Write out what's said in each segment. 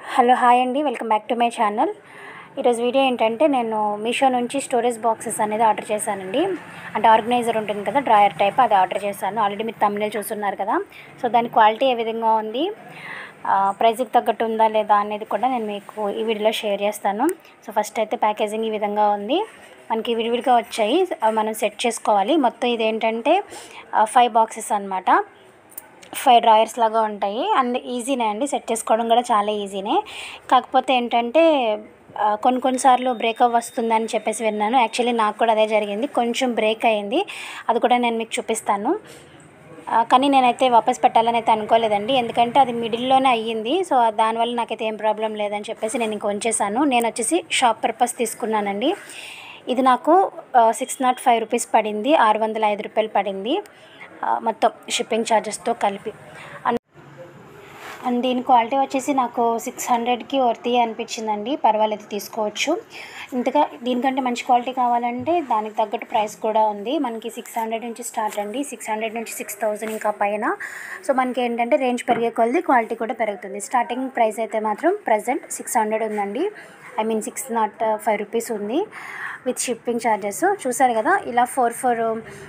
hello hi అండి welcome back to my channel ఈరోజు video ఏంటంటే నేను మీషో నుంచి స్టోరేజ్ బాక్సెస్ అనేది ఆర్డర్ చేశానండి అంటే ఆర్గనైజర్ ఉంటుంది కదా డ్రాయర్ టైప్ అది ఆర్డర్ చేశాను ఆల్రెడీ మీరు తమిళ చూస్తున్నారు కదా సో దాని క్వాలిటీ ఏ విధంగా ఉంది ప్రైస్కి తగ్గట్టు ఉందా లేదా అనేది కూడా నేను మీకు ఈ వీడియోలో షేర్ చేస్తాను సో ఫస్ట్ అయితే ప్యాకేజింగ్ ఈ విధంగా ఉంది మనకి విడివిడిగా వచ్చాయి అవి మనం సెట్ చేసుకోవాలి మొత్తం ఇదేంటంటే ఫైవ్ బాక్సెస్ అనమాట ఫైవ్ డ్రాయర్స్ లాగా ఉంటాయి అండ్ ఈజీనే అండి సెట్ చేసుకోవడం కూడా చాలా ఈజీనే కాకపోతే ఏంటంటే ఆ, కొన్ని కొన్నిసార్లు బ్రేకప్ వస్తుందని చెప్పేసి విన్నాను యాక్చువల్లీ నాకు కూడా అదే జరిగింది కొంచెం బ్రేక్ అయింది అది కూడా నేను మీకు చూపిస్తాను ఆ, కానీ నేనైతే వాపస్ పెట్టాలని అయితే అనుకోలేదండి ఎందుకంటే అది మిడిల్లోనే అయ్యింది సో దానివల్ల నాకైతే ఏం ప్రాబ్లం లేదని చెప్పేసి నేను ఇంక ఉంచేసాను నేను వచ్చేసి షాప్ పర్పస్ తీసుకున్నానండి ఇది నాకు సిక్స్ నాట్ ఫైవ్ రూపీస్ పడింది ఆరు వందల ఐదు రూపాయలు పడింది ఆ, మొత్తం షిప్పింగ్ ఛార్జెస్తో కలిపి అన్- అండ్ దీని క్వాలిటీ వచ్చేసి నాకు సిక్స్ హండ్రెడ్కి వర్తీ అనిపించిందండి పర్వాలేదు తీసుకోవచ్చు ఇంతగా దీనికంటే మంచి క్వాలిటీ కావాలంటే దానికి తగ్గట్టు ప్రైస్ కూడా ఉంది మనకి సిక్స్ హండ్రెడ్ నుంచి స్టార్ట్ అండి సిక్స్ హండ్రెడ్ నుంచి సిక్స్ థౌజండ్ ఇంకా పైన సో మనకి ఏంటంటే రేంజ్ పెరిగే కొలది క్వాలిటీ కూడా పెరుగుతుంది స్టార్టింగ్ ప్రైస్ అయితే మాత్రం ప్రజెంట్ సిక్స్ హండ్రెడ్ ఉందండి I mean six not five rupees ఉంది విత్ షిప్పింగ్ ఛార్జెస్ చూసారు కదా ఇలా ఫోర్ ఫోర్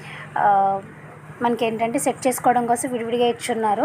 మనకి ఏంటంటే సెట్ చేసుకోవడం కోసం విడివిడిగా ఇచ్చున్నారు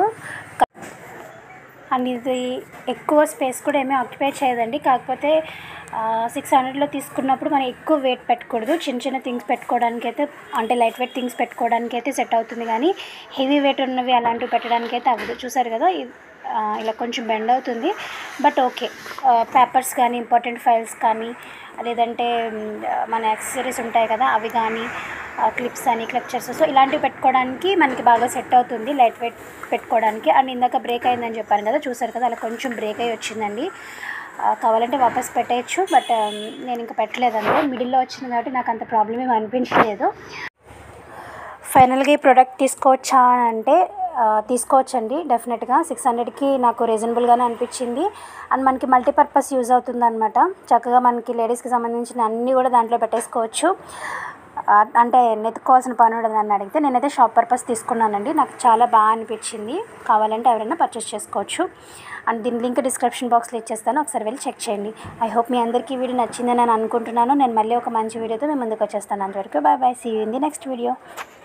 అండ్ ఇది ఎక్కువ స్పేస్ కూడా ఏమీ ఆక్యుపై చేయదండి కాకపోతే సిక్స్ హండ్రెడ్లో తీసుకున్నప్పుడు మనం ఎక్కువ వెయిట్ పెట్టకూడదు చిన్న చిన్న థింగ్స్ పెట్టుకోవడానికి అయితే అంటే లైట్ వెయిట్ థింగ్స్ పెట్టుకోవడానికి అయితే సెట్ అవుతుంది కానీ హెవీ వెయిట్ ఉన్నవి అలాంటివి పెట్టడానికి అయితే అవ్వదు చూసారు కదా ఇది ఆ, ఇలా కొంచెం బెండ్ అవుతుంది బట్ ఓకే పేపర్స్ కానీ ఇంపార్టెంట్ ఫైల్స్ కానీ లేదంటే మ్, మన యాక్సెసరీస్ ఉంటాయి కదా అవి కానీ క్లిప్స్ అని క్లక్చర్స్ సో ఇలాంటివి పెట్టుకోవడానికి మనకి బాగా సెట్ అవుతుంది లైట్ వెయిట్ పెట్టుకోవడానికి అండ్ ఇందాక బ్రేక్ అయిందని చెప్పాను కదా చూసారు కదా అలా కొంచెం బ్రేక్ అయ్యి వచ్చిందండి ఆ, కావాలంటే వాపస్ పెట్టేయచ్చు బట్ నేను ఇంకా పెట్టలేదండి మిడిల్లో వచ్చింది కాబట్టి నాకు అంత ప్రాబ్లం ఏమి అనిపించలేదు ఫైనల్గా ఈ ప్రోడక్ట్ తీసుకోవచ్చా అని అంటే ఆ, తీసుకోవచ్చండి డెఫినెట్గా సిక్స్ హండ్రెడ్కి నాకు రీజనబుల్గానే అనిపించింది అండ్ మనకి మల్టీపర్పస్ యూజ్ అవుతుంది అనమాట చక్కగా మనకి లేడీస్కి సంబంధించిన అన్నీ కూడా దాంట్లో పెట్టేసుకోవచ్చు ఆ, అంటే నెత్తుకోవాల్సిన పని ఉండదు నన్ను అడిగితే నేనైతే షాప్ పర్పస్ తీసుకున్నానండి నాకు చాలా బాగా అనిపించింది కావాలంటే ఎవరైనా పర్చేస్ చేసుకోవచ్చు అండ్ దీని లింక్ డిస్క్రిప్షన్ బాక్స్లో ఇచ్చేస్తాను ఒకసారి వెళ్ళి చెక్ చేయండి ఐ హోప్ మీ అందరికీ ఈ వీడియో నచ్చిందని నేను అనుకుంటున్నాను నేను మళ్ళీ ఒక మంచి వీడియోతో మీ ముందుకు వచ్చేస్తాను అంతవరకు bye bye see you in the next video